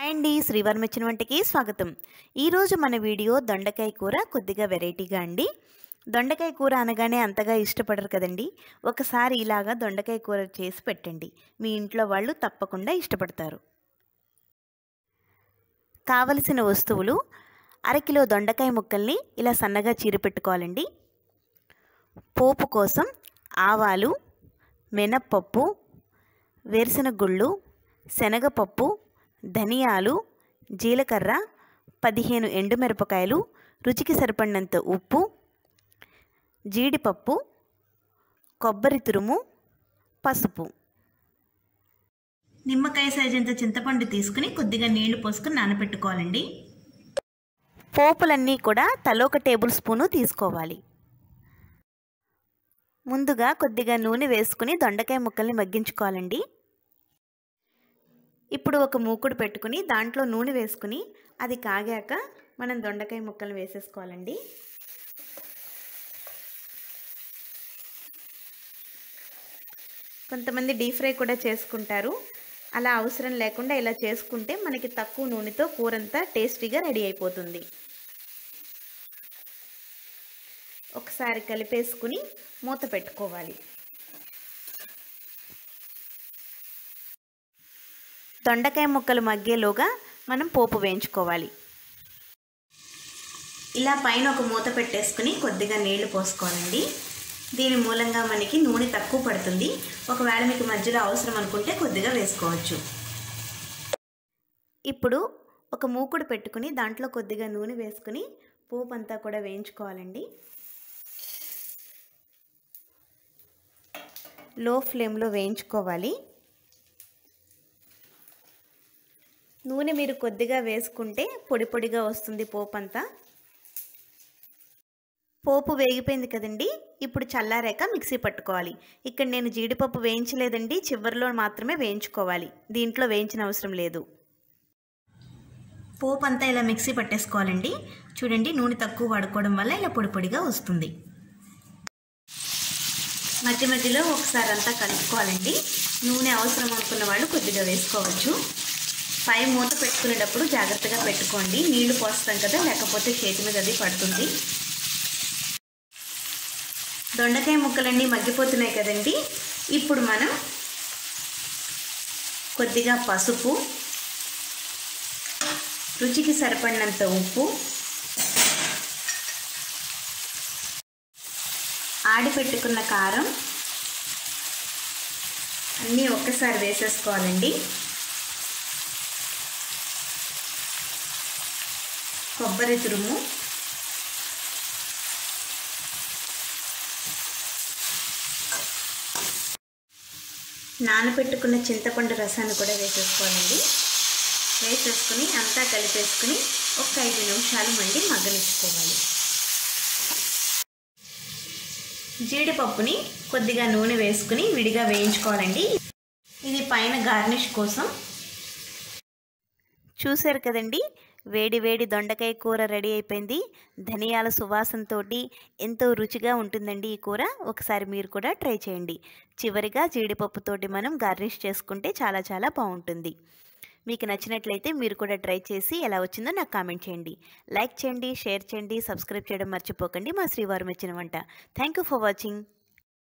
hi అండి శ్రీవారం ఇచ్చిన వంటకి స్వాగతం ఈరోజు మన వీడియో దొండకాయ కూర కొద్దిగా వెరైటీగా అండి దొండకాయ కూర అనగానే అంతగా ఇష్టపడరు కదండి ఒకసారి ఇలాగా దొండకాయ కూర చేసి పెట్టండి మీ ఇంట్లో వాళ్ళు తప్పకుండా ఇష్టపడతారు కావలసిన వస్తువులు అరకిలో దొండకాయ ముక్కల్ని ఇలా సన్నగా చీరి పెట్టుకోవాలండి పోపు కోసం ఆవాలు మినప్పప్పు వేరుశనగ గుళ్ళు శనగపప్పు ధనియాలు జీలకర్ర పదిహేను ఎండుమిరపకాయలు రుచికి సరిపడినంత ఉప్పు జీడిపప్పు కొబ్బరి తురుము పసుపు నిమ్మకాయ సైజంత చింతపండు తీసుకుని కొద్దిగా నీళ్లు పోసుకుని నానబెట్టుకోవాలండి పోపులన్నీ కూడా తలోక టేబుల్ స్పూను తీసుకోవాలి ముందుగా కొద్దిగా నూనె వేసుకుని దొండకాయ ముక్కల్ని మగ్గించుకోవాలండి ఇప్పుడు ఒక మూకుడు పెట్టుకుని దాంట్లో నూనె వేసుకుని అది కాగాక మనం దొండకాయ ముక్కలు వేసేసుకోవాలండి కొంతమంది డీప్ ఫ్రై కూడా చేసుకుంటారు అలా అవసరం లేకుండా ఇలా చేసుకుంటే మనకి తక్కువ నూనెతో కూరంతా టేస్టీగా రెడీ అయిపోతుంది ఒకసారి కలిపేసుకుని మూత పెట్టుకోవాలి దొండకాయ ముక్కలు మగ్గేలోగా మనం పోపు వేయించుకోవాలి ఇలా పైన ఒక మూత పెట్టేసుకుని కొద్దిగా నీళ్లు పోసుకోవాలండి దీని మూలంగా మనకి నూనె తక్కువ పడుతుంది ఒకవేళ మీకు మధ్యలో అవసరం అనుకుంటే కొద్దిగా వేసుకోవచ్చు ఇప్పుడు ఒక మూకుడు పెట్టుకుని దాంట్లో కొద్దిగా నూనె వేసుకుని పోపు అంతా కూడా వేయించుకోవాలండి లో ఫ్లేమ్లో వేయించుకోవాలి నూనె మీరు కొద్దిగా వేసుకుంటే పొడి పొడిగా వస్తుంది పోపు అంతా పోపు వేగిపోయింది కదండి ఇప్పుడు చల్లారాక మిక్సీ పట్టుకోవాలి ఇక్కడ నేను జీడిపప్పు వేయించలేదండి చివరిలో మాత్రమే వేయించుకోవాలి దీంట్లో వేయించిన అవసరం లేదు పోపు అంతా ఇలా మిక్సీ పట్టేసుకోవాలండి చూడండి నూనె తక్కువ వాడుకోవడం వల్ల ఇలా పొడి పొడిగా వస్తుంది మధ్య మధ్యలో ఒకసారి అంతా కలుపుకోవాలండి నూనె అవసరం అనుకున్న వాళ్ళు కొద్దిగా వేసుకోవచ్చు పై మూత పెట్టుకునేటప్పుడు జాగ్రత్తగా పెట్టుకోండి నీళ్లు పోస్తాం కదా లేకపోతే చేతి మీద అది పడుతుంది దొండకాయ ముక్కలన్నీ మగ్గిపోతున్నాయి కదండి ఇప్పుడు మనం కొద్దిగా పసుపు రుచికి సరిపడినంత ఉప్పు ఆడి పెట్టుకున్న కారం అన్నీ ఒక్కసారి వేసేసుకోవాలండి కొబ్బరి తురుము నానబెట్టుకున్న చింతపండు రసాన్ని కూడా వేసేసుకోవాలండి వేసేసుకుని అంతా కలిపేసుకుని ఒక ఐదు నిమిషాలు మళ్ళీ మగ్గనిచ్చుకోవాలి జీడిపప్పుని కొద్దిగా నూనె వేసుకుని విడిగా వేయించుకోవాలండి ఇది పైన గార్నిష్ కోసం చూశారు కదండి వేడి వేడి దొండకాయ కూర రెడీ అయిపోయింది ధనియాల సువాసనతో ఎంతో రుచిగా ఉంటుందండి ఈ కూర ఒకసారి మీరు కూడా ట్రై చేయండి చివరిగా జీడిపప్పుతోటి మనం గార్నిష్ చేసుకుంటే చాలా చాలా బాగుంటుంది మీకు నచ్చినట్లయితే మీరు కూడా ట్రై చేసి ఎలా వచ్చిందో నాకు కామెంట్ చేయండి లైక్ చేయండి షేర్ చేయండి సబ్స్క్రైబ్ చేయడం మర్చిపోకండి మా శ్రీవారం వచ్చిన వంట థ్యాంక్ యూ ఫర్ వాచింగ్